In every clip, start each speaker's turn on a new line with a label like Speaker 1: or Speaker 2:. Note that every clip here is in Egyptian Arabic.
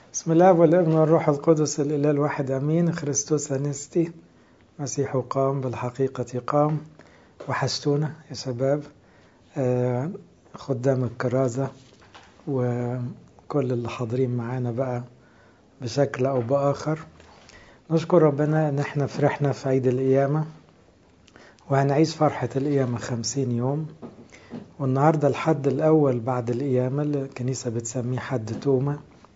Speaker 1: بسم الله والابن والروح القدس الإله الواحد أمين خريستوس أنستي مسيح قام بالحقيقة قام وحشتونا يا شباب آه، خدام الكرازة وكل اللي حاضرين معانا بقى بشكل أو بآخر نشكر ربنا إن احنا فرحنا في عيد القيامة وهنعيش فرحة القيامة خمسين يوم والنهاردة الحد الأول بعد القيامة اللي الكنيسة بتسميه حد توما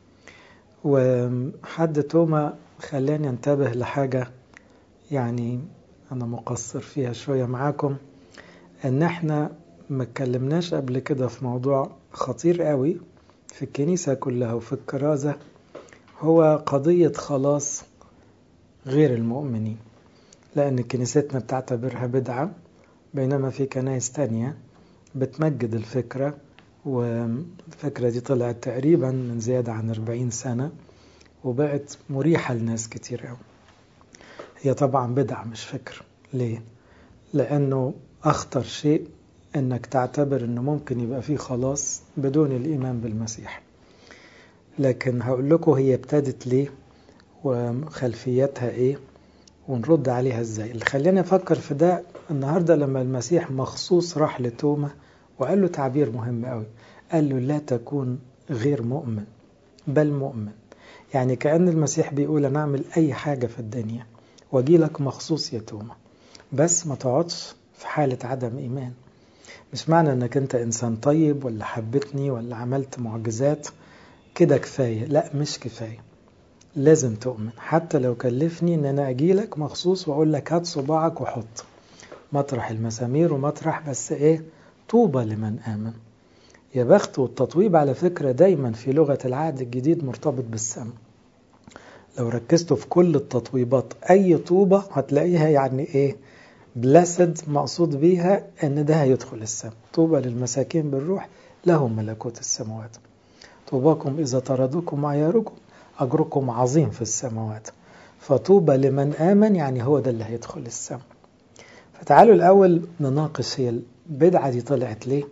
Speaker 1: وحد توما خلاني انتبه لحاجة يعني أنا مقصر فيها شوية معاكم إن احنا ما اتكلمناش قبل كده في موضوع خطير قوي في الكنيسة كلها وفي الكرازة هو قضية خلاص غير المؤمنين لأن كنيستنا بتعتبرها بدعة بينما في كنائس تانية بتمجد الفكرة والفكرة دي طلعت تقريبا من زيادة عن 40 سنة وبقت مريحة لناس كتير قوي هي طبعا بدعة مش فكر ليه؟ لأنه أخطر شيء إنك تعتبر إنه ممكن يبقى فيه خلاص بدون الإيمان بالمسيح لكن هقول لكم هي ابتدت ليه وخلفيتها إيه ونرد عليها إزاي اللي خلينا نفكر في ده النهاردة لما المسيح مخصوص راح لتوما وقال له تعبير مهم قوي قال له لا تكون غير مؤمن بل مؤمن يعني كأن المسيح بيقول أنا أعمل أي حاجة في الدنيا واجي لك مخصوص يا توما بس ما تقعدش في حالة عدم إيمان مش معنى أنك أنت إنسان طيب ولا حبتني ولا عملت معجزات كده كفاية لا مش كفاية لازم تؤمن حتى لو كلفني ان انا اجي لك مخصوص واقول لك هات صباعك وحط مطرح المسامير ومطرح بس ايه طوبى لمن امن يا بخت والتطويب على فكرة دايما في لغة العهد الجديد مرتبط بالسماء لو ركزتوا في كل التطويبات اي طوبة هتلاقيها يعني ايه بلاسد مقصود بيها ان ده هيدخل السماء طوبى للمساكين بالروح لهم ملكوت السماوات طوباكم اذا طردوكم وعياركم أجركم عظيم في السماوات فطوبى لمن آمن يعني هو ده اللي هيدخل السماء فتعالوا الأول نناقش هي البدعة دي طلعت ليه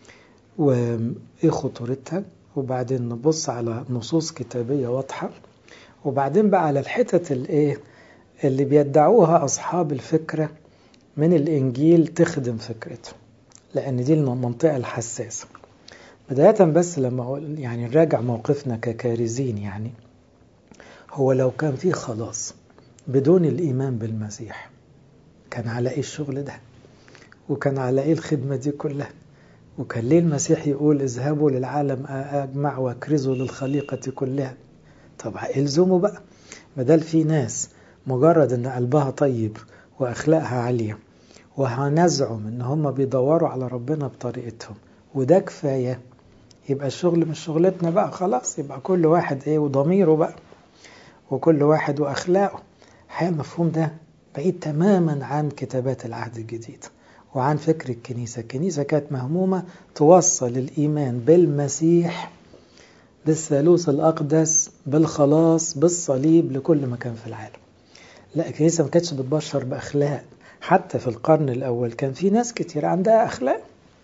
Speaker 1: وإيه خطورتها وبعدين نبص على نصوص كتابية واضحة وبعدين بقى على الحتت الإيه اللي بيدعوها أصحاب الفكرة من الإنجيل تخدم فكرته لأن دي المنطقة الحساسة بداية بس لما أقول يعني نراجع موقفنا ككارزين يعني هو لو كان في خلاص بدون الإيمان بالمسيح كان على إيه الشغل ده وكان على إيه الخدمة دي كلها وكان ليه المسيح يقول اذهبوا للعالم أجمع واكرزوا للخليقة كلها طب الزموا بقى بدل في ناس مجرد ان قلبها طيب واخلاقها عالية وهنزعم ان هم بيدوروا على ربنا بطريقتهم وده كفاية يبقى الشغل مش شغلتنا بقى خلاص يبقى كل واحد ايه وضميره بقى وكل واحد واخلاقه الحقيقة المفهوم ده بعيد تماما عن كتابات العهد الجديد وعن فكر الكنيسة الكنيسة كانت مهمومة توصل الإيمان بالمسيح بالثالوث الأقدس بالخلاص بالصليب لكل مكان في العالم لا الكنيسة ما كانتش بتبشر بأخلاق حتى في القرن الأول كان في ناس كتير عندها أخلاق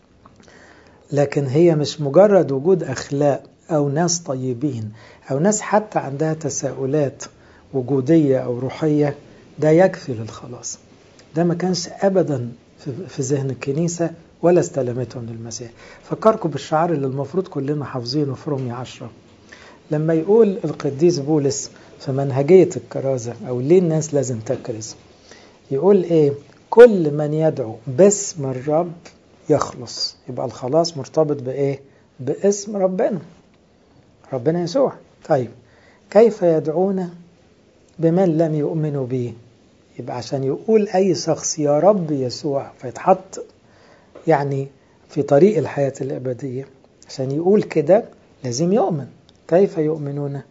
Speaker 1: لكن هي مش مجرد وجود أخلاق أو ناس طيبين أو ناس حتى عندها تساؤلات وجودية أو روحية ده يكفي للخلاص ده ما كانش أبدا في ذهن الكنيسة ولا استلمته من المسيح فكركم بالشعار اللي المفروض كلنا حافظينه في رومية عشرة لما يقول القديس بولس في منهجية الكرازة أو ليه الناس لازم تكرز يقول إيه كل من يدعو باسم الرب يخلص يبقى الخلاص مرتبط بإيه باسم ربنا ربنا يسوع طيب كيف يدعون بمن لم يؤمنوا به يبقى عشان يقول أي شخص يا رب يسوع فيتحط يعني في طريق الحياة الأبدية عشان يقول كده لازم يؤمن كيف يؤمنون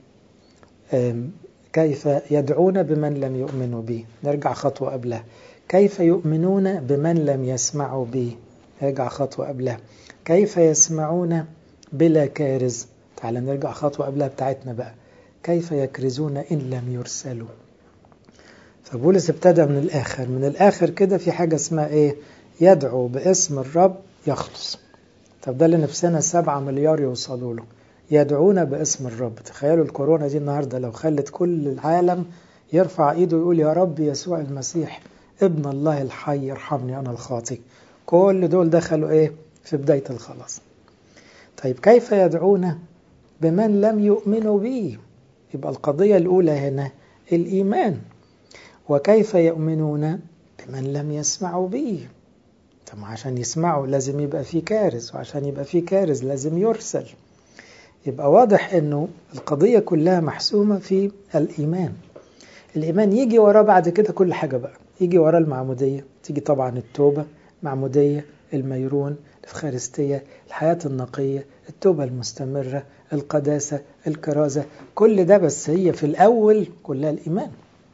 Speaker 1: كيف يدعون بمن لم يؤمنوا به نرجع خطوة قبلها كيف يؤمنون بمن لم يسمعوا به نرجع خطوة قبلها كيف يسمعون بلا كارز تعال نرجع خطوة قبلها بتاعتنا بقى كيف يكرزون إن لم يرسلوا فبولس ابتدى من الآخر من الآخر كده في حاجة اسمها إيه يدعو باسم الرب يخلص طب ده اللي نفسنا سبعة مليار يوصلوا له يدعون باسم الرب تخيلوا الكورونا دي النهاردة لو خلت كل العالم يرفع ايده ويقول يا رب يسوع المسيح ابن الله الحي ارحمني انا الخاطئ كل دول دخلوا ايه في بداية الخلاص طيب كيف يدعون بمن لم يؤمنوا به يبقى القضية الأولى هنا الإيمان وكيف يؤمنون بمن لم يسمعوا به طب عشان يسمعوا لازم يبقى في كارز وعشان يبقى في كارز لازم يرسل يبقى واضح انه القضية كلها محسومة في الإيمان الإيمان يجي وراه بعد كده كل حاجة بقى يجي وراه المعمودية تيجي طبعا التوبة معمودية الميرون الإفخارستية الحياة النقية التوبة المستمرة القداسة الكرازة كل ده بس هي في الأول كلها الإيمان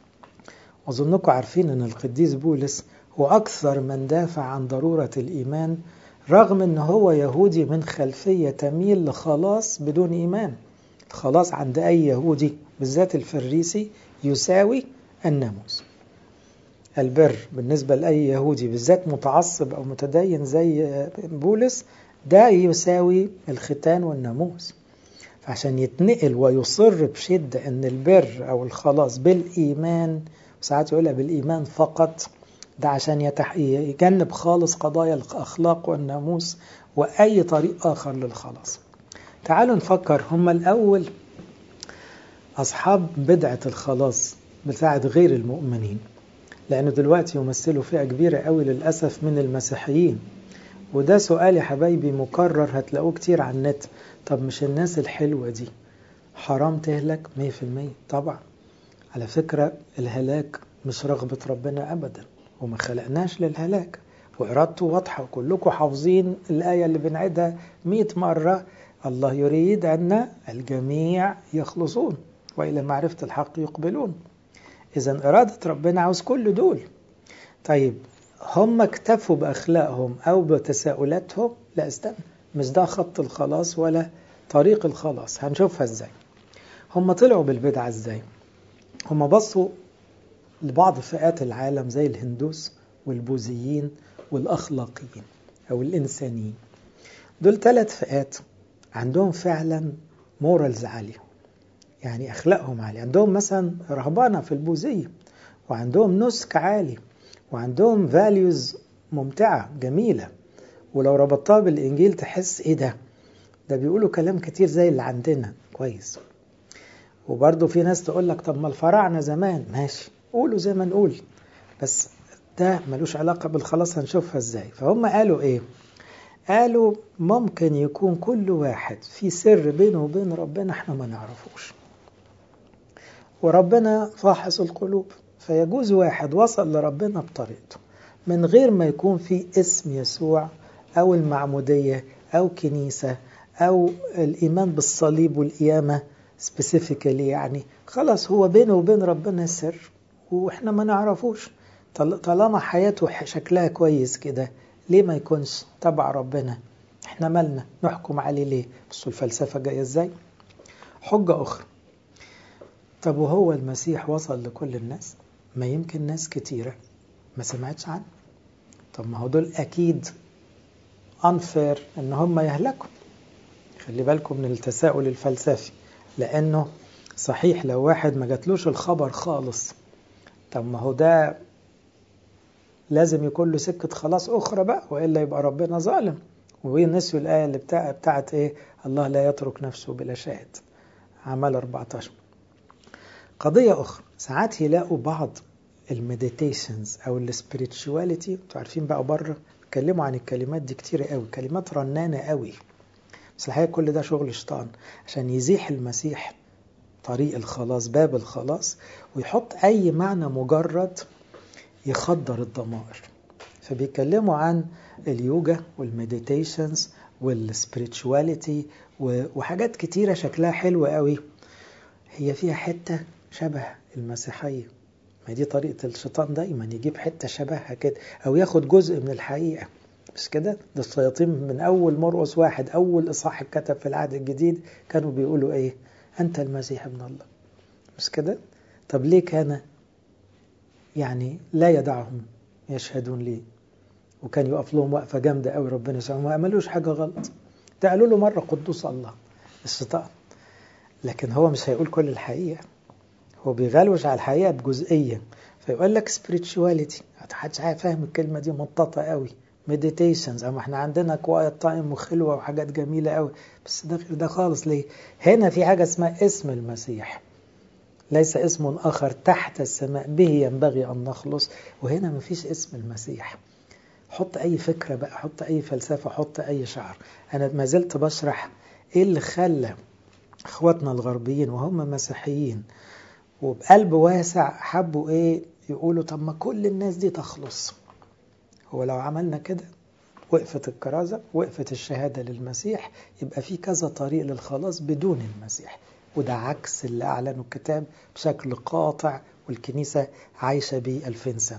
Speaker 1: وظنكم عارفين أن القديس بولس هو أكثر من دافع عن ضرورة الإيمان رغم أنه هو يهودي من خلفية تميل لخلاص بدون إيمان الخلاص عند أي يهودي بالذات الفريسي يساوي الناموس البر بالنسبة لأي يهودي بالذات متعصب أو متدين زي بولس ده يساوي الختان والناموس فعشان يتنقل ويصر بشدة أن البر أو الخلاص بالإيمان وساعات يقولها بالإيمان فقط ده عشان يتح... يجنب خالص قضايا الأخلاق والناموس وأي طريق آخر للخلاص تعالوا نفكر هم الأول أصحاب بدعة الخلاص بتاعة غير المؤمنين لأنه دلوقتي يمثلوا فئة كبيرة قوي للأسف من المسيحيين وده سؤال يا حبايبي مكرر هتلاقوه كتير على النت طب مش الناس الحلوة دي حرام تهلك 100% طبعا على فكرة الهلاك مش رغبة ربنا أبدا وما خلقناش للهلاك وإرادته واضحة وكلكم حافظين الآية اللي بنعيدها 100 مرة الله يريد أن الجميع يخلصون وإلى معرفة الحق يقبلون إذا إرادة ربنا عاوز كل دول طيب هم اكتفوا بأخلاقهم أو بتساؤلاتهم لا استنى مش ده خط الخلاص ولا طريق الخلاص هنشوفها ازاي هم طلعوا بالبدعة ازاي هم بصوا لبعض فئات العالم زي الهندوس والبوذيين والأخلاقيين أو الإنسانيين دول ثلاث فئات عندهم فعلا مورالز عالية يعني أخلاقهم عالية عندهم مثلا رهبانة في البوذية وعندهم نسك عالي وعندهم فاليوز ممتعة جميلة ولو ربطتها بالإنجيل تحس إيه ده ده بيقولوا كلام كتير زي اللي عندنا كويس وبرضه في ناس تقول لك طب ما الفراعنة زمان ماشي قولوا زي ما نقول بس ده ملوش علاقة بالخلاص هنشوفها ازاي فهم قالوا ايه قالوا ممكن يكون كل واحد في سر بينه وبين ربنا احنا ما نعرفوش وربنا فاحص القلوب فيجوز واحد وصل لربنا بطريقته من غير ما يكون في اسم يسوع أو المعمودية أو كنيسة أو الإيمان بالصليب والقيامة سبيسيفيكالي يعني خلاص هو بينه وبين ربنا سر وإحنا ما نعرفوش طالما حياته شكلها كويس كده ليه ما يكونش تبع ربنا احنا مالنا نحكم عليه ليه بصوا الفلسفة جاية ازاي حجة أخرى طب وهو المسيح وصل لكل الناس ما يمكن ناس كتيرة ما سمعتش عنه طب ما هو دول أكيد unfair إن هم يهلكوا خلي بالكم من التساؤل الفلسفي لأنه صحيح لو واحد ما جاتلوش الخبر خالص طب ما هو ده لازم يكون له سكة خلاص أخرى بقى وإلا يبقى ربنا ظالم ونسيوا الآية اللي بتاع بتاعت إيه الله لا يترك نفسه بلا شاهد عمل 14 قضية أخرى ساعات يلاقوا بعض المديتيشنز أو السبirituality انتوا عارفين بقى بره اتكلموا عن الكلمات دي كتير قوي كلمات رنانة قوي بس الحقيقة كل ده شغل شيطان عشان يزيح المسيح طريق الخلاص باب الخلاص ويحط أي معنى مجرد يخدر الضمائر فبيتكلموا عن اليوجا والمديتيشنز والسبirituality وحاجات كتيرة شكلها حلو قوي هي فيها حتة شبه المسيحية ما دي طريقة الشيطان دايما يجيب حتة شبهها كده أو ياخد جزء من الحقيقة مش كده ده الشياطين من أول مرقس واحد أول إصحاح اتكتب في العهد الجديد كانوا بيقولوا إيه أنت المسيح ابن الله مش كده طب ليه كان يعني لا يدعهم يشهدون ليه وكان يقف لهم وقفة جامدة قوي ربنا يسامحهم ما عملوش حاجة غلط ده قالوا له مرة قدوس الله الشيطان لكن هو مش هيقول كل الحقيقة هو بيغلوش على الحقيقة بجزئية فيقول لك spirituality محدش فاهم الكلمة دي مطاطة قوي meditations اما احنا عندنا كوايت تايم وخلوة وحاجات جميلة قوي بس ده غير ده خالص ليه هنا في حاجة اسمها اسم المسيح ليس اسم آخر تحت السماء به ينبغي أن نخلص وهنا مفيش اسم المسيح حط أي فكرة بقى حط أي فلسفة حط أي شعر أنا ما زلت بشرح إيه اللي خلى إخواتنا الغربيين وهم مسيحيين وبقلب واسع حبوا إيه يقولوا طب ما كل الناس دي تخلص هو لو عملنا كده وقفت الكرازة وقفت الشهادة للمسيح يبقى في كذا طريق للخلاص بدون المسيح وده عكس اللي أعلنه الكتاب بشكل قاطع والكنيسة عايشة بيه ألفين سنة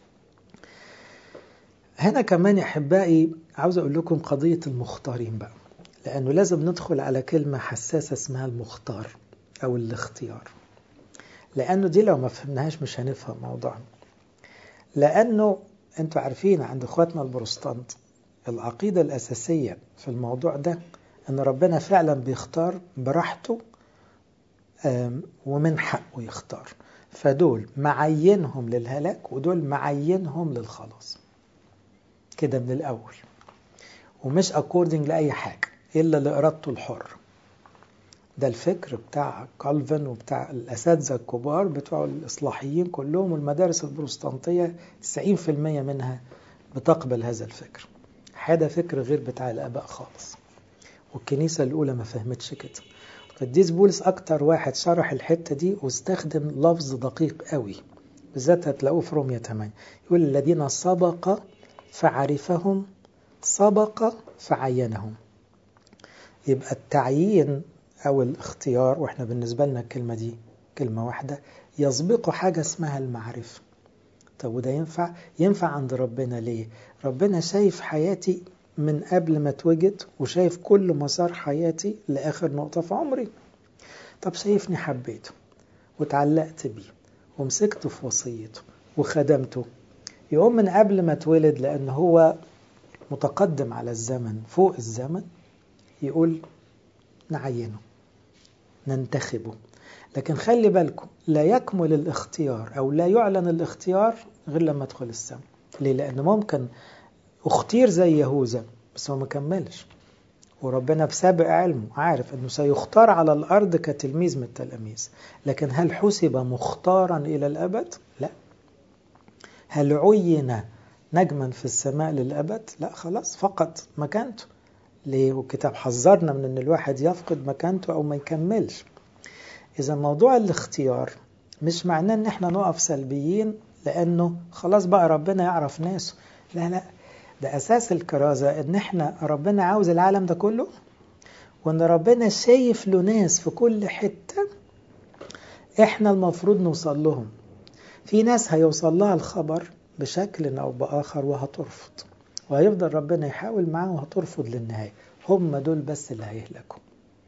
Speaker 1: هنا كمان يا أحبائي عاوز أقول لكم قضية المختارين بقى لأنه لازم ندخل على كلمة حساسة اسمها المختار أو الاختيار لأنه دي لو ما فهمناهاش مش هنفهم موضوعنا لأنه أنتوا عارفين عند إخواتنا البروستانت العقيدة الأساسية في الموضوع ده أن ربنا فعلا بيختار براحته ومن حقه يختار فدول معينهم للهلاك ودول معينهم للخلاص كده من الأول ومش أكوردنج لأي حاجة إلا لإرادته الحرة ده الفكر بتاع كالفن وبتاع الأساتذة الكبار بتوع الإصلاحيين كلهم والمدارس البروستانتية 90% منها بتقبل هذا الفكر هذا فكر غير بتاع الآباء خالص والكنيسة الأولى ما فهمتش كده قديس بولس أكتر واحد شرح الحتة دي واستخدم لفظ دقيق قوي بالذات هتلاقوه في رومية 8 يقول الذين سبق فعرفهم سبق فعينهم يبقى التعيين أو الاختيار وإحنا بالنسبة لنا الكلمة دي كلمة واحدة يسبق حاجة اسمها المعرفة طب وده ينفع؟ ينفع عند ربنا ليه؟ ربنا شايف حياتي من قبل ما اتوجد وشايف كل مسار حياتي لآخر نقطة في عمري طب شايفني حبيته وتعلقت بيه ومسكته في وصيته وخدمته يقوم من قبل ما اتولد لأن هو متقدم على الزمن فوق الزمن يقول نعينه ننتخبه لكن خلي بالكم لا يكمل الاختيار أو لا يعلن الاختيار غير لما ادخل السماء ليه؟ لأن ممكن اختير زي يهوذا بس هو ما كملش وربنا بسابق علمه عارف انه سيختار على الارض كتلميذ من التلاميذ لكن هل حسب مختارا الى الابد لا هل عين نجما في السماء للابد لا خلاص فقد مكانته ليه والكتاب حذرنا من ان الواحد يفقد مكانته او ما يكملش اذا موضوع الاختيار مش معناه ان احنا نقف سلبيين لانه خلاص بقى ربنا يعرف ناسه لا لا ده أساس الكرازة إن إحنا ربنا عاوز العالم ده كله وإن ربنا شايف له ناس في كل حتة إحنا المفروض نوصل لهم في ناس هيوصل لها الخبر بشكل أو بآخر وهترفض وهيفضل ربنا يحاول معاه وهترفض للنهاية هم دول بس اللي هيهلكوا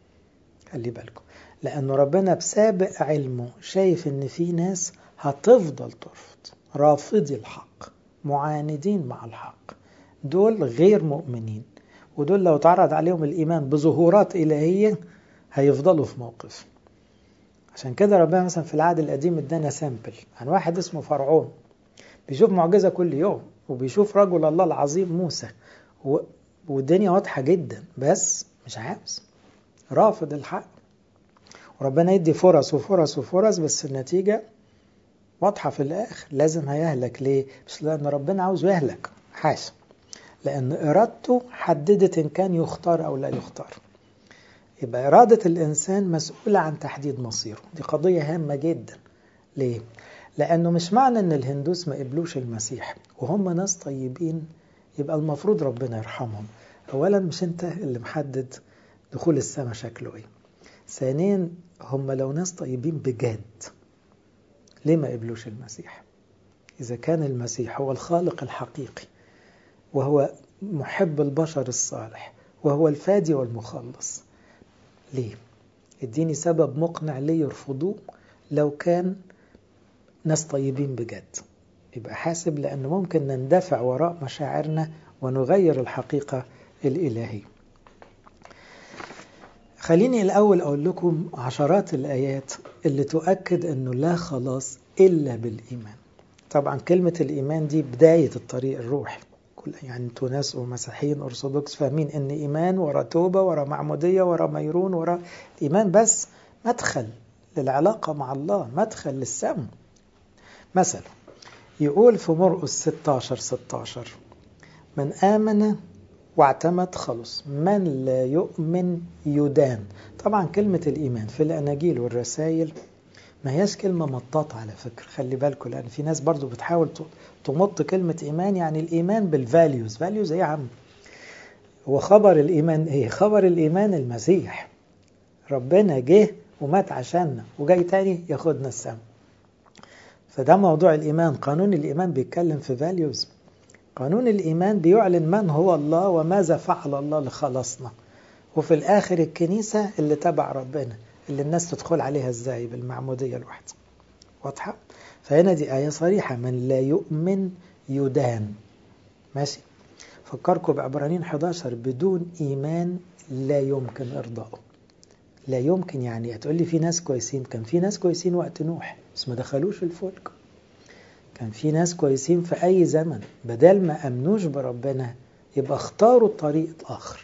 Speaker 1: خلي بالكم لأنه ربنا بسابق علمه شايف إن في ناس هتفضل ترفض رافضي الحق معاندين مع الحق دول غير مؤمنين ودول لو تعرض عليهم الإيمان بظهورات إلهية هيفضلوا في موقف عشان كده ربنا مثلا في العهد القديم ادانا سامبل عن واحد اسمه فرعون بيشوف معجزة كل يوم وبيشوف رجل الله العظيم موسى و... والدنيا واضحة جدا بس مش عاوز رافض الحق وربنا يدي فرص وفرص وفرص بس النتيجة واضحة في الآخر لازم هيهلك ليه؟ مش لأن ربنا عاوز يهلك حاشا لأن إرادته حددت إن كان يختار أو لا يختار يبقى إرادة الإنسان مسؤولة عن تحديد مصيره دي قضية هامة جدا ليه؟ لأنه مش معنى إن الهندوس ما قبلوش المسيح وهم ناس طيبين يبقى المفروض ربنا يرحمهم أولا مش أنت اللي محدد دخول السماء شكله إيه ثانيا هم لو ناس طيبين بجد ليه ما قبلوش المسيح إذا كان المسيح هو الخالق الحقيقي وهو محب البشر الصالح وهو الفادي والمخلص ليه اديني سبب مقنع ليه يرفضوه لو كان ناس طيبين بجد يبقى حاسب لأنه ممكن نندفع وراء مشاعرنا ونغير الحقيقة الإلهية خليني الأول أقول لكم عشرات الآيات اللي تؤكد أنه لا خلاص إلا بالإيمان طبعا كلمة الإيمان دي بداية الطريق الروحي كل يعني انتوا ناس ومسيحيين أرثوذكس فاهمين أن إيمان ورا توبة ورا معمودية ورا ميرون ورا الإيمان بس مدخل للعلاقة مع الله مدخل للسم مثلا يقول في مرقس 16 16 من آمن واعتمد خلص من لا يؤمن يدان طبعا كلمة الإيمان في الأناجيل والرسائل ما هياش كلمة مطاطة على فكرة خلي بالكم لأن في ناس برضو بتحاول تمط كلمة إيمان يعني الإيمان بالفاليوز فاليوز إيه يا عم وخبر الإيمان إيه خبر الإيمان المسيح ربنا جه ومات عشاننا وجاي تاني ياخدنا السما فده موضوع الإيمان قانون الإيمان بيتكلم في فاليوز قانون الإيمان بيعلن من هو الله وماذا فعل الله لخلصنا وفي الآخر الكنيسة اللي تبع ربنا اللي الناس تدخل عليها ازاي بالمعمودية الواحدة واضحة فهنا دي آية صريحة من لا يؤمن يدان ماشي فكركم بعبرانين 11 بدون إيمان لا يمكن إرضائه لا يمكن يعني هتقول لي في ناس كويسين كان في ناس كويسين وقت نوح بس ما دخلوش الفلك كان في ناس كويسين في أي زمن بدل ما أمنوش بربنا يبقى اختاروا الطريق الآخر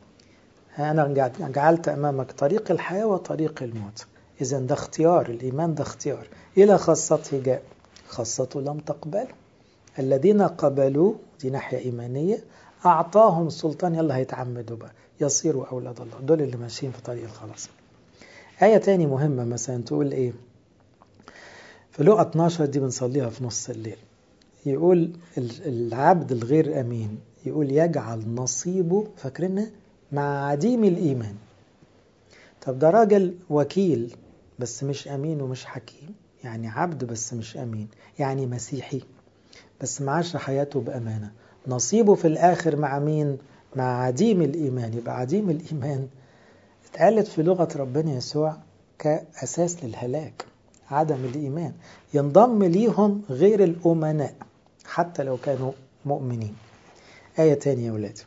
Speaker 1: أنا جعلت أمامك طريق الحياة وطريق الموت إذا ده اختيار الإيمان ده اختيار إلى خاصته جاء خاصته لم تقبله الذين قبلوا دي ناحية إيمانية أعطاهم السلطان يلا هيتعمدوا بقى يصيروا أولاد الله دول اللي ماشيين في طريق الخلاص آية تاني مهمة مثلا تقول إيه في لقى 12 دي بنصليها في نص الليل يقول العبد الغير أمين يقول يجعل نصيبه فاكرينها مع عديم الإيمان طب ده راجل وكيل بس مش أمين ومش حكيم يعني عبد بس مش أمين يعني مسيحي بس معاش حياته بأمانة نصيبه في الآخر مع مين؟ مع عديم الإيمان يبقى عديم الإيمان اتقالت في لغة ربنا يسوع كأساس للهلاك عدم الإيمان ينضم ليهم غير الأمناء حتى لو كانوا مؤمنين آية تانية يا ولادي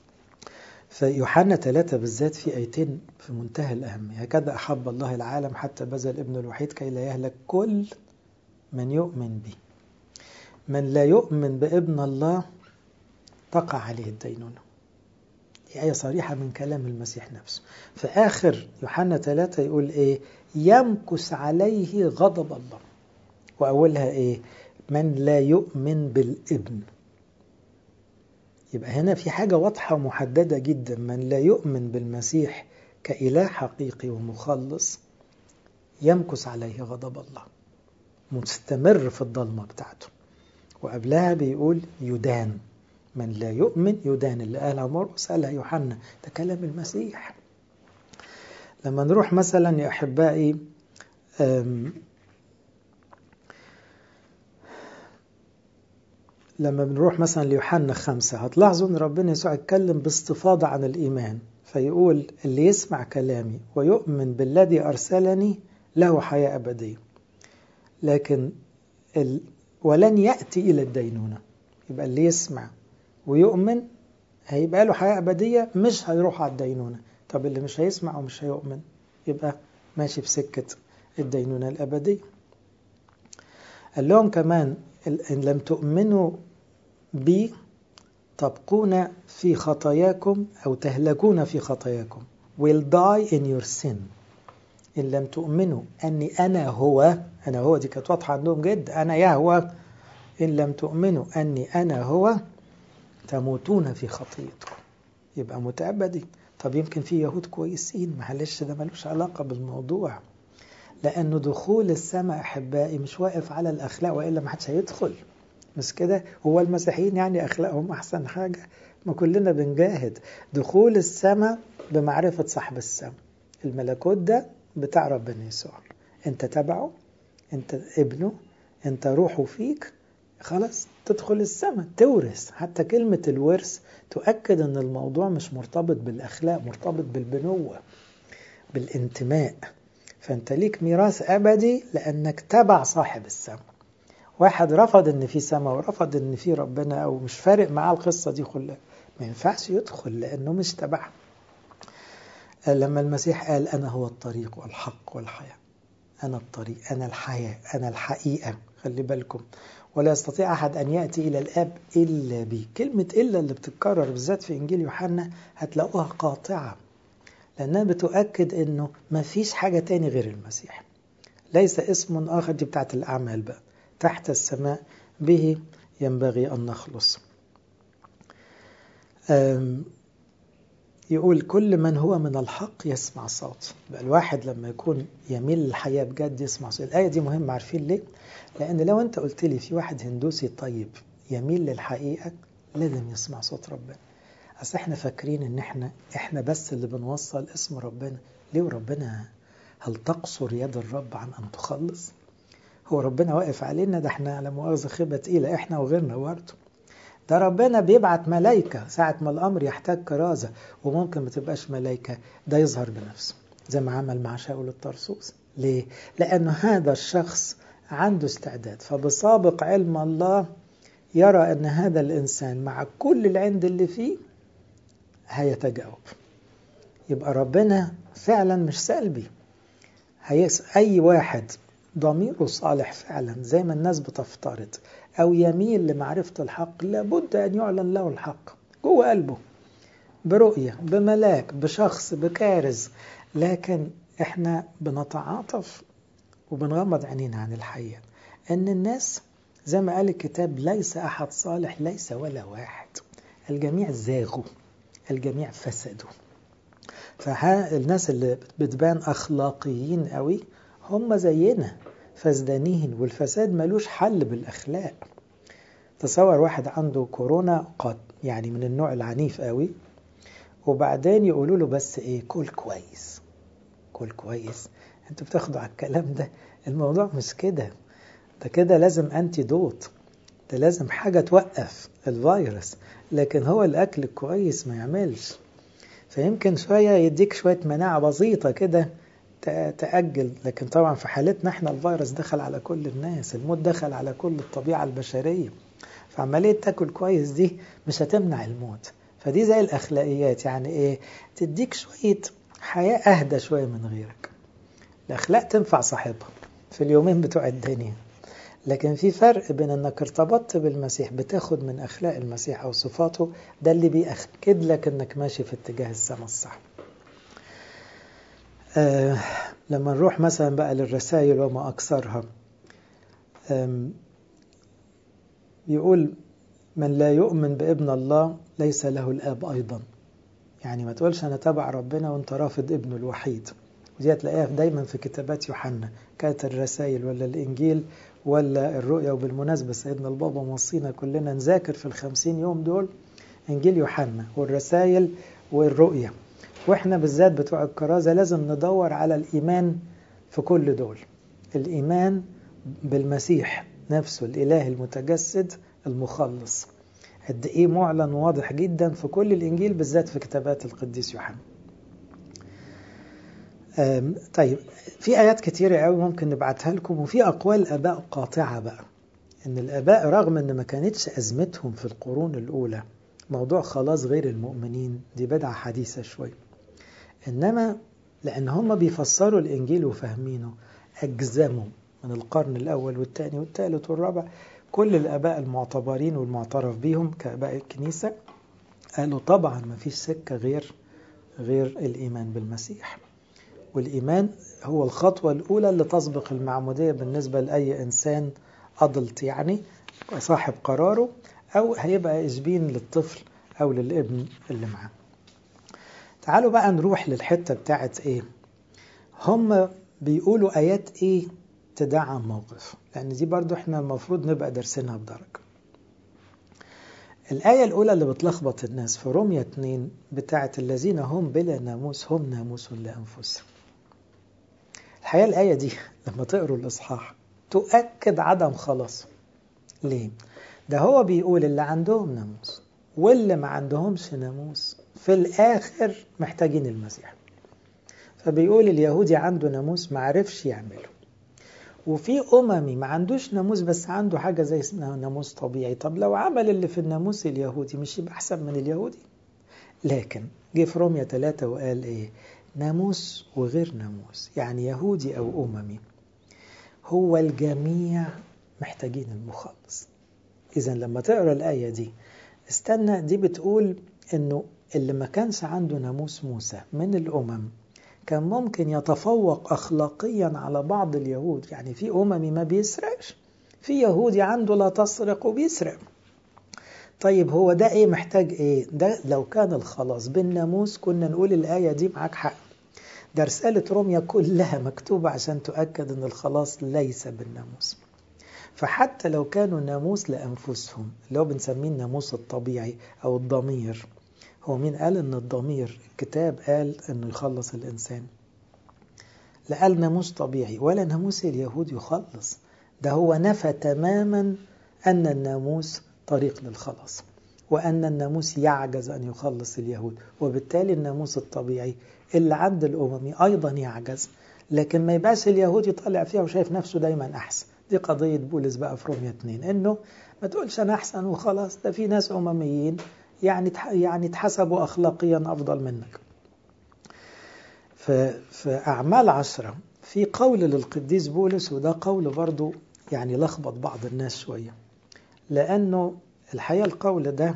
Speaker 1: في يوحنا ثلاثة بالذات في آيتين في منتهى الأهمية هكذا أحب الله العالم حتى بذل ابن الوحيد كي لا يهلك كل من يؤمن به من لا يؤمن بابن الله تقع عليه الدينونة دي آية صريحة من كلام المسيح نفسه في آخر يوحنا ثلاثة يقول إيه يمكس عليه غضب الله وأولها إيه من لا يؤمن بالابن يبقى هنا في حاجة واضحة ومحددة جدا من لا يؤمن بالمسيح كإله حقيقي ومخلص يمكس عليه غضب الله مستمر في الضلمة بتاعته وقبلها بيقول يدان من لا يؤمن يدان اللي قالها مرقس قالها يوحنا ده كلام المسيح لما نروح مثلا يا أحبائي لما بنروح مثلا ليوحنا خمسة هتلاحظوا ان ربنا يسوع اتكلم باستفاضة عن الإيمان فيقول اللي يسمع كلامي ويؤمن بالذي أرسلني له حياة أبدية لكن ال... ولن يأتي إلى الدينونة يبقى اللي يسمع ويؤمن هيبقى له حياة أبدية مش هيروح على الدينونة طب اللي مش هيسمع ومش هيؤمن يبقى ماشي في سكة الدينونة الأبدية قال لهم كمان إن لم تؤمنوا بي تبقون في خطاياكم أو تهلكون في خطاياكم will die in your sin إن لم تؤمنوا أني أنا هو أنا هو دي كانت واضحة عندهم جدا أنا يهوى إن لم تؤمنوا أني أنا هو تموتون في خطيتكم يبقى متأبدي طب يمكن في يهود كويسين معلش ده ملوش علاقة بالموضوع لأنه دخول السماء أحبائي مش واقف على الأخلاق وإلا ما حدش هيدخل مش كده هو المسيحيين يعني أخلاقهم أحسن حاجة ما كلنا بنجاهد دخول السماء بمعرفة صاحب السماء الملكوت ده بتاع ربنا يسوع انت تبعه انت ابنه انت روحه فيك خلاص تدخل السماء تورث حتى كلمة الورث تؤكد ان الموضوع مش مرتبط بالأخلاق مرتبط بالبنوة بالانتماء فانت ليك ميراث أبدي لأنك تبع صاحب السماء واحد رفض ان في سماء ورفض ان في ربنا او مش فارق معاه القصة دي كلها ما ينفعش يدخل لأنه مش تبعها لما المسيح قال أنا هو الطريق والحق والحياة أنا الطريق أنا الحياة أنا الحقيقة خلي بالكم ولا يستطيع أحد أن يأتي إلى الآب إلا بي كلمة إلا اللي بتتكرر بالذات في إنجيل يوحنا هتلاقوها قاطعة لأنها بتؤكد أنه ما فيش حاجة تاني غير المسيح ليس اسم آخر دي بتاعت الأعمال بقى تحت السماء به ينبغي أن نخلص يقول كل من هو من الحق يسمع صوت بقى الواحد لما يكون يميل للحياة بجد يسمع صوت الآية دي مهمة عارفين ليه؟ لأن لو أنت قلت لي في واحد هندوسي طيب يميل للحقيقة لازم يسمع صوت ربنا أصل احنا فاكرين ان احنا احنا بس اللي بنوصل اسم ربنا ليه ربنا هل تقصر يد الرب عن أن تخلص؟ هو ربنا واقف علينا ده احنا على مؤاخذة خيبة تقيلة احنا وغيرنا برضه ده ربنا بيبعت ملايكة ساعة ما الأمر يحتاج كرازة وممكن ما تبقاش ملايكة ده يظهر بنفسه زي ما عمل مع شاول الطرسوس ليه؟ لأنه هذا الشخص عنده استعداد فبسابق علم الله يرى أن هذا الإنسان مع كل العند اللي فيه هيتجاوب يبقى ربنا فعلا مش سلبي هيس أي واحد ضميره صالح فعلا زي ما الناس بتفترض أو يميل لمعرفة الحق لابد أن يعلن له الحق جوه قلبه برؤية بملاك بشخص بكارز لكن احنا بنتعاطف وبنغمض عينينا عن الحقيقة أن الناس زي ما قال الكتاب ليس أحد صالح ليس ولا واحد الجميع زاغوا الجميع فسدوا فالناس اللي بتبان أخلاقيين قوي هم زينا فسدانين والفساد ملوش حل بالأخلاق تصور واحد عنده كورونا قد يعني من النوع العنيف قوي وبعدين يقولوا له بس ايه كل كويس كل كويس انتوا بتاخدوا على الكلام ده الموضوع مش كده ده كده لازم انتي دوت ده لازم حاجة توقف الفيروس لكن هو الأكل الكويس ما يعملش فيمكن شوية يديك شوية مناعة بسيطة كده تأجل لكن طبعا في حالتنا احنا الفيروس دخل على كل الناس الموت دخل على كل الطبيعة البشرية فعملية تاكل كويس دي مش هتمنع الموت فدي زي الأخلاقيات يعني ايه تديك شوية حياة أهدى شوية من غيرك الأخلاق تنفع صاحبها في اليومين بتوع الدنيا لكن في فرق بين انك ارتبطت بالمسيح بتاخد من اخلاق المسيح او صفاته ده اللي بيأكد لك انك ماشي في اتجاه السماء الصح آه لما نروح مثلا بقى للرسائل وما اكثرها يقول من لا يؤمن بابن الله ليس له الاب ايضا يعني ما تقولش انا تبع ربنا وانت رافض ابنه الوحيد ودي هتلاقيها دايما في كتابات يوحنا كانت الرسائل ولا الانجيل ولا الرؤيا وبالمناسبة سيدنا البابا موصينا كلنا نذاكر في الخمسين يوم دول إنجيل يوحنا والرسائل والرؤيا وإحنا بالذات بتوع الكرازة لازم ندور على الإيمان في كل دول الإيمان بالمسيح نفسه الإله المتجسد المخلص قد إيه معلن واضح جدا في كل الإنجيل بالذات في كتابات القديس يوحنا طيب في آيات كتيرة قوي ممكن نبعتها لكم وفي أقوال آباء قاطعة بقى إن الآباء رغم إن ما كانتش أزمتهم في القرون الأولى موضوع خلاص غير المؤمنين دي بدعة حديثة شوي إنما لأن هم بيفسروا الإنجيل وفاهمينه أجزموا من القرن الأول والثاني والثالث والرابع كل الآباء المعتبرين والمعترف بيهم كآباء الكنيسة قالوا طبعا ما فيش سكة غير غير الإيمان بالمسيح والإيمان هو الخطوة الأولى اللي تسبق المعمودية بالنسبة لأي إنسان أدلت يعني صاحب قراره أو هيبقى إشبين للطفل أو للابن اللي معاه تعالوا بقى نروح للحتة بتاعت إيه هم بيقولوا آيات إيه تدعم موقف لأن دي برضو إحنا المفروض نبقى درسينها بدرجة الآية الأولى اللي بتلخبط الناس في رومية 2 بتاعت الذين هم بلا ناموس هم ناموس لأنفسهم الحقيقة الآية دي لما تقروا الإصحاح تؤكد عدم خلاص ليه؟ ده هو بيقول اللي عندهم ناموس واللي ما عندهمش ناموس في الآخر محتاجين المسيح فبيقول اليهودي عنده ناموس ما عرفش يعمله وفي أممي ما عندوش ناموس بس عنده حاجة زي اسمها ناموس طبيعي طب لو عمل اللي في الناموس اليهودي مش يبقى أحسن من اليهودي لكن جه في رومية ثلاثة وقال إيه ناموس وغير ناموس يعني يهودي أو أممي هو الجميع محتاجين المخلص إذا لما تقرأ الآية دي استنى دي بتقول إنه اللي ما كانش عنده ناموس موسى من الأمم كان ممكن يتفوق أخلاقيا على بعض اليهود يعني في أممي ما بيسرقش في يهودي عنده لا تسرق وبيسرق طيب هو ده ايه محتاج ايه ده لو كان الخلاص بالناموس كنا نقول الآية دي معاك حق ده رسالة روميا كلها مكتوبة عشان تؤكد ان الخلاص ليس بالناموس فحتى لو كانوا ناموس لأنفسهم اللي هو بنسميه الناموس الطبيعي أو الضمير هو مين قال ان الضمير الكتاب قال انه يخلص الإنسان لا قال ناموس طبيعي ولا ناموس اليهود يخلص ده هو نفى تماما أن الناموس طريق للخلاص وأن الناموس يعجز أن يخلص اليهود وبالتالي الناموس الطبيعي اللي عند الأممي أيضا يعجز لكن ما يبقاش اليهود يطلع فيها وشايف نفسه دايما أحسن دي قضية بولس بقى في رومية 2 إنه ما تقولش أنا أحسن وخلاص ده في ناس أمميين يعني يعني تحسبوا أخلاقيا أفضل منك في أعمال عشرة في قول للقديس بولس وده قول برضو يعني لخبط بعض الناس شوية لأنه الحقيقة القول ده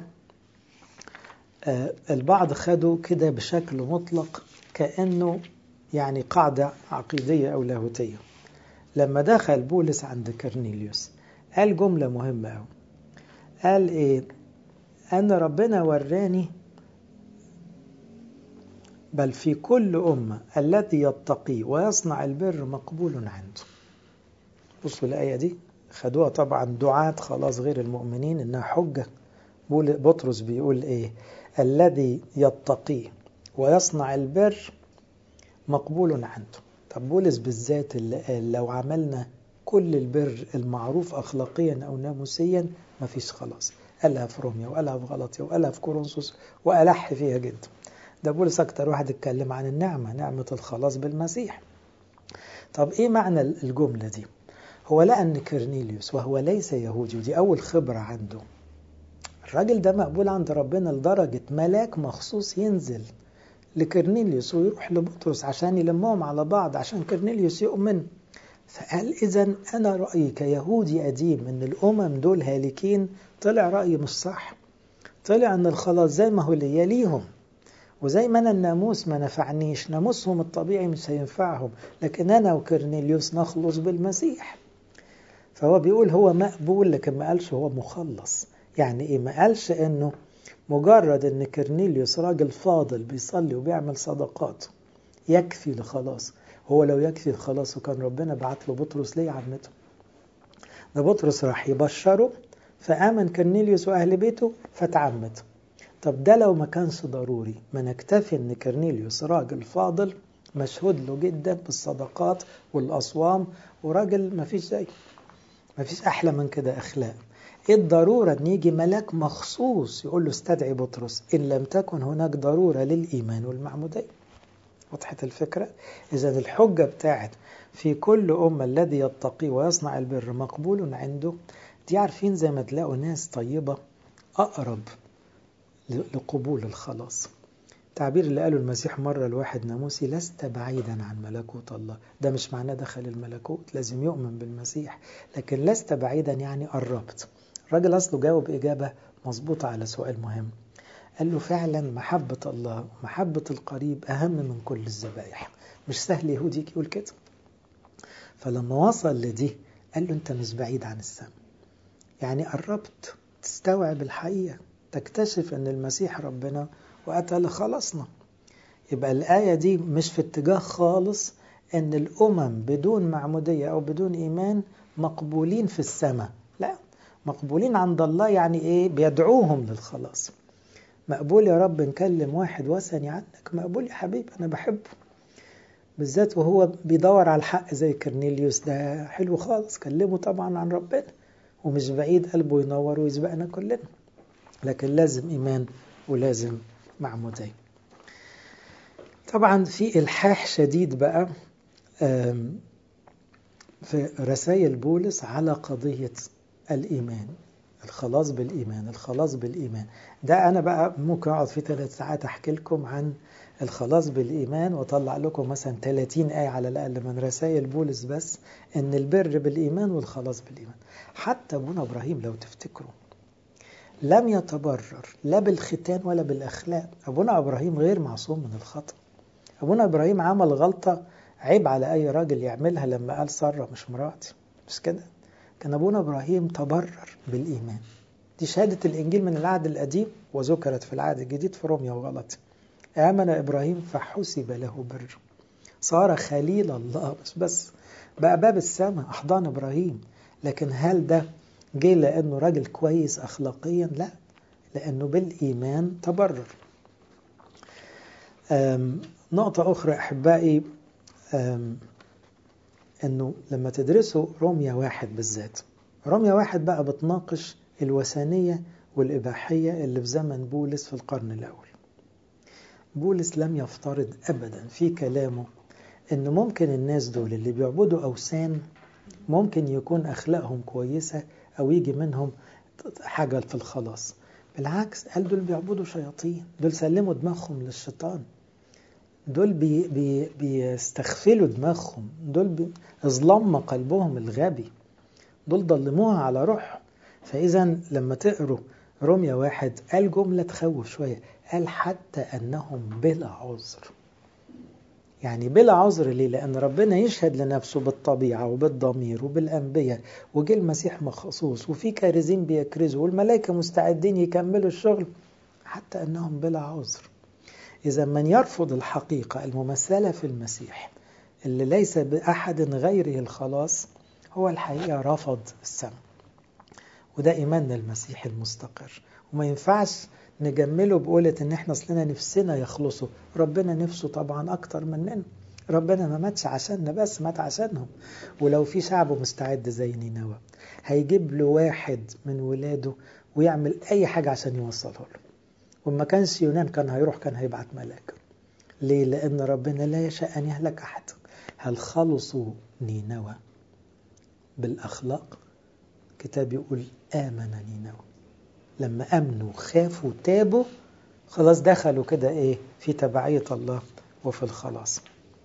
Speaker 1: البعض خده كده بشكل مطلق كأنه يعني قاعدة عقيدية أو لاهوتية لما دخل بولس عند كرنيليوس قال جملة مهمة أوي قال إيه أن ربنا وراني بل في كل أمة الذي يتقي ويصنع البر مقبول عنده بصوا الآية دي خدوها طبعا دعاة خلاص غير المؤمنين إنها حجة بطرس بيقول إيه الذي يتقي ويصنع البر مقبول عنده طب بولس بالذات اللي قال لو عملنا كل البر المعروف أخلاقيا أو ناموسيا مفيش خلاص قالها في روميا وقالها في غلطية وقالها في كورنثوس وألح فيها جدا ده بولس أكتر واحد اتكلم عن النعمة نعمة الخلاص بالمسيح طب إيه معنى الجملة دي هو لقى أن كرنيليوس وهو ليس يهودي ودي أول خبرة عنده الراجل ده مقبول عند ربنا لدرجة ملاك مخصوص ينزل لكرنيليوس ويروح لبطرس عشان يلمهم على بعض عشان كرنيليوس يؤمن فقال إذا أنا رأيي كيهودي قديم إن الأمم دول هالكين طلع رأيي مش صح طلع إن الخلاص زي ما هو ليا ليهم وزي ما أنا الناموس ما نفعنيش ناموسهم الطبيعي مش هينفعهم لكن أنا وكرنيليوس نخلص بالمسيح فهو بيقول هو مقبول لكن ما قالش هو مخلص يعني إيه ما قالش إنه مجرد إن كرنيليوس راجل فاضل بيصلي وبيعمل صدقات يكفي لخلاص هو لو يكفي الخلاص وكان ربنا بعت له بطرس ليه عمته ده بطرس راح يبشره فآمن كرنيليوس وأهل بيته فتعمد طب ده لو ما كانش ضروري ما نكتفي ان كرنيليوس راجل فاضل مشهود له جدا بالصدقات والأصوام وراجل ما فيش زيه ما فيش أحلى من كده أخلاق ايه الضرورة ان يجي ملاك مخصوص يقول له استدعي بطرس ان لم تكن هناك ضرورة للإيمان والمعمودية وضحت الفكرة إذا الحجة بتاعت في كل أمة الذي يتقي ويصنع البر مقبول عنده دي عارفين زي ما تلاقوا ناس طيبة أقرب لقبول الخلاص تعبير اللي قاله المسيح مرة لواحد ناموسي لست بعيدا عن ملكوت الله ده مش معناه دخل الملكوت لازم يؤمن بالمسيح لكن لست بعيدا يعني قربت الراجل أصله جاوب إجابة مظبوطة على سؤال مهم قال له فعلا محبة الله ومحبة القريب أهم من كل الذبائح مش سهل يهودي يقول كده فلما وصل لدي قال له أنت مش بعيد عن السماء يعني قربت تستوعب الحقيقة تكتشف أن المسيح ربنا وأتى لخلصنا يبقى الآية دي مش في اتجاه خالص أن الأمم بدون معمودية أو بدون إيمان مقبولين في السماء لا مقبولين عند الله يعني إيه بيدعوهم للخلاص مقبول يا رب نكلم واحد وثني عنك مقبول يا حبيبي أنا بحبه بالذات وهو بيدور على الحق زي كرنيليوس ده حلو خالص كلمه طبعا عن ربنا ومش بعيد قلبه ينور ويسبقنا كلنا لكن لازم إيمان ولازم معمودية طبعا في إلحاح شديد بقى في رسائل بولس على قضية الإيمان الخلاص بالإيمان الخلاص بالإيمان ده أنا بقى ممكن أقعد في ثلاث ساعات أحكي لكم عن الخلاص بالإيمان وطلع لكم مثلا 30 آية على الأقل من رسائل بولس بس إن البر بالإيمان والخلاص بالإيمان حتى أبونا إبراهيم لو تفتكروا لم يتبرر لا بالختان ولا بالأخلاق أبونا إبراهيم غير معصوم من الخطأ أبونا إبراهيم عمل غلطة عيب على أي راجل يعملها لما قال سارة مش مراتي مش كده كان أبونا إبراهيم تبرر بالإيمان دي شهادة الإنجيل من العهد القديم وذكرت في العهد الجديد في روميا وغلط آمن إبراهيم فحسب له بر صار خليل الله مش بس بقى باب السماء أحضان إبراهيم لكن هل ده جه لأنه راجل كويس أخلاقيا لا لأنه بالإيمان تبرر نقطة أخرى أحبائي أنه لما تدرسوا روميا واحد بالذات روميا واحد بقى بتناقش الوثنية والإباحية اللي في زمن بولس في القرن الأول بولس لم يفترض أبدا في كلامه أن ممكن الناس دول اللي بيعبدوا أوثان ممكن يكون أخلاقهم كويسة أو يجي منهم حاجة في الخلاص بالعكس قال دول بيعبدوا شياطين دول سلموا دماغهم للشيطان دول بي بي بيستغفلوا دماغهم دول بي اظلم قلبهم الغبي دول ضلموها على روحهم فإذا لما تقروا روميا واحد قال جملة تخوف شوية قال حتى أنهم بلا عذر يعني بلا عذر ليه؟ لأن ربنا يشهد لنفسه بالطبيعة وبالضمير وبالأنبياء وجه المسيح مخصوص وفي كارزين بيكرزوا والملائكة مستعدين يكملوا الشغل حتى أنهم بلا عذر إذا من يرفض الحقيقة الممثلة في المسيح اللي ليس بأحد غيره الخلاص هو الحقيقة رفض السماء وده إيماننا المسيح المستقر وما ينفعش نجمله بقولة إن إحنا أصلنا نفسنا يخلصوا ربنا نفسه طبعا أكتر مننا ربنا ما ماتش عشاننا بس مات عشانهم ولو في شعب مستعد زي نينوى هيجيب له واحد من ولاده ويعمل أي حاجة عشان يوصله له وما كانش يونان كان هيروح كان هيبعت ملاك ليه؟ لأن ربنا لا يشاء أن يهلك أحد هل خلصوا نينوى بالأخلاق كتاب يقول آمن نينوى لما أمنوا خافوا تابوا خلاص دخلوا كده إيه في تبعية الله وفي الخلاص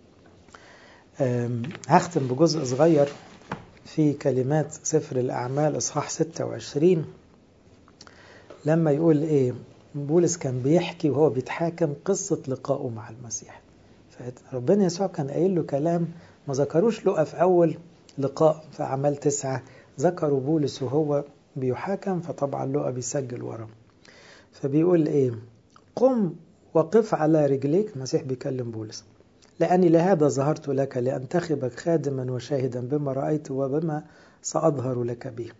Speaker 1: هختم بجزء صغير في كلمات سفر الأعمال إصحاح 26 لما يقول إيه بولس كان بيحكي وهو بيتحاكم قصة لقائه مع المسيح فربنا يسوع كان قايل له كلام ما ذكروش لقى في أول لقاء في أعمال تسعة ذكروا بولس وهو بيحاكم فطبعا لقى بيسجل ورا فبيقول ايه قم وقف على رجليك المسيح بيكلم بولس لأني لهذا ظهرت لك لأنتخبك خادما وشاهدا بما رأيت وبما سأظهر لك به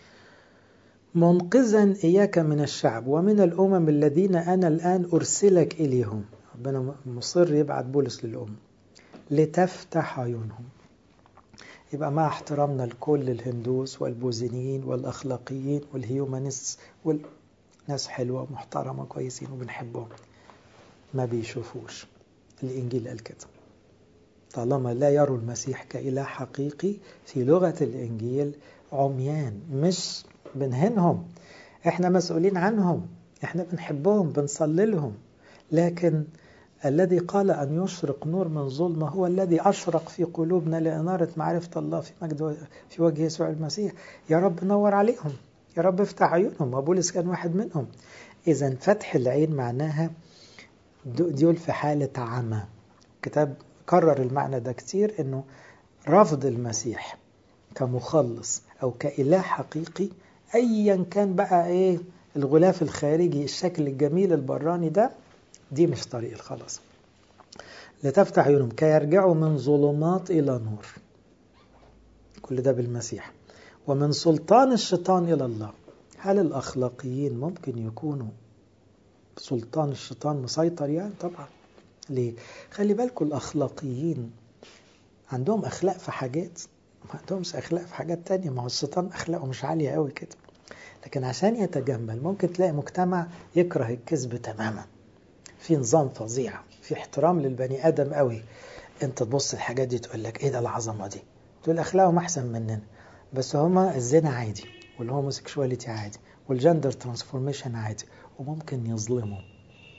Speaker 1: منقذا إياك من الشعب ومن الأمم الذين أنا الآن أرسلك إليهم ربنا مصر يبعت بولس للأمم لتفتح عيونهم يبقى مع احترامنا لكل الهندوس والبوذيين والأخلاقيين والهيومانيست والناس حلوة ومحترمة كويسين وبنحبهم ما بيشوفوش الإنجيل قال كده طالما لا يروا المسيح كإله حقيقي في لغة الإنجيل عميان مش بنهنهم احنا مسؤولين عنهم احنا بنحبهم بنصلي لهم لكن الذي قال أن يشرق نور من ظلمة هو الذي أشرق في قلوبنا لإنارة معرفة الله في مجد في وجه يسوع المسيح يا رب نور عليهم يا رب افتح عيونهم وبولس كان واحد منهم إذا فتح العين معناها دول في حالة عمى كتاب كرر المعنى ده كتير إنه رفض المسيح كمخلص أو كإله حقيقي أيا كان بقى إيه الغلاف الخارجي الشكل الجميل البراني ده دي مش طريق الخلاص لتفتح عيونهم كي يرجعوا من ظلمات إلى نور كل ده بالمسيح ومن سلطان الشيطان إلى الله هل الأخلاقيين ممكن يكونوا سلطان الشيطان مسيطر يعني طبعا ليه خلي بالكم الأخلاقيين عندهم أخلاق في حاجات ما عندهمش أخلاق في حاجات تانية ما هو الشيطان أخلاقه مش عالية قوي كده لكن عشان يتجمل ممكن تلاقي مجتمع يكره الكذب تماما في نظام فظيع في احترام للبني ادم قوي انت تبص الحاجات دي تقول لك ايه ده العظمه دي تقول اخلاقهم احسن مننا بس هما الزنا عادي والهوموسيكشواليتي عادي والجندر ترانسفورميشن عادي وممكن يظلموا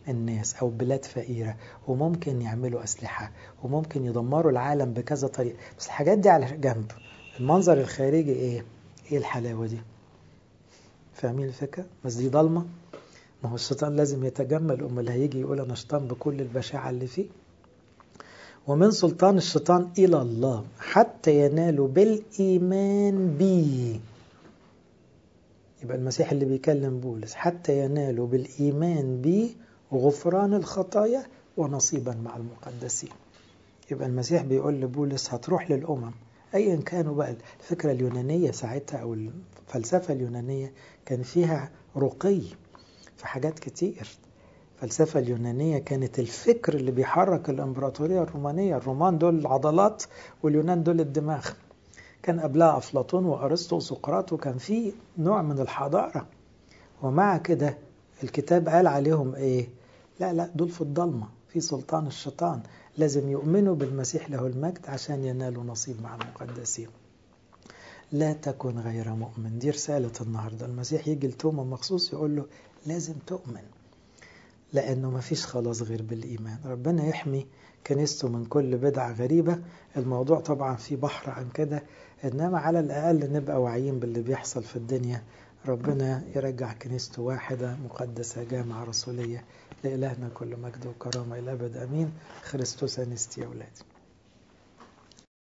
Speaker 1: الناس أو بلاد فقيرة وممكن يعملوا أسلحة وممكن يدمروا العالم بكذا طريقة بس الحاجات دي على جنب المنظر الخارجي إيه؟ إيه الحلاوة دي؟ فاهمين الفكرة؟ بس دي ضلمة ما هو الشيطان لازم يتجمل أمال هيجي يقول أنا شيطان بكل البشاعة اللي فيه ومن سلطان الشيطان إلى الله حتى ينالوا بالإيمان بي يبقى المسيح اللي بيكلم بولس حتى ينالوا بالإيمان بي غفران الخطايا ونصيبا مع المقدسين يبقى المسيح بيقول لبولس هتروح للأمم أيا كانوا بقى الفكرة اليونانية ساعتها أو الفلسفة اليونانية كان فيها رقي في حاجات كتير الفلسفة اليونانية كانت الفكر اللي بيحرك الإمبراطورية الرومانية الرومان دول العضلات واليونان دول الدماغ كان قبلها أفلاطون وأرسطو وسقراط وكان في نوع من الحضارة ومع كده الكتاب قال عليهم إيه لا لا دول في الضلمة في سلطان الشيطان لازم يؤمنوا بالمسيح له المجد عشان ينالوا نصيب مع المقدسين لا تكن غير مؤمن دي رسالة النهاردة المسيح يجي لتوما مخصوص يقول له لازم تؤمن لأنه ما فيش خلاص غير بالإيمان ربنا يحمي كنيسته من كل بدعة غريبة الموضوع طبعا في بحر عن كده إنما على الأقل نبقى واعيين باللي بيحصل في الدنيا ربنا يرجع كنيسته واحدة مقدسة جامعة رسولية لإلهنا كل مجد وكرامة إلى أبد أمين خريستوس أنستي يا أولادي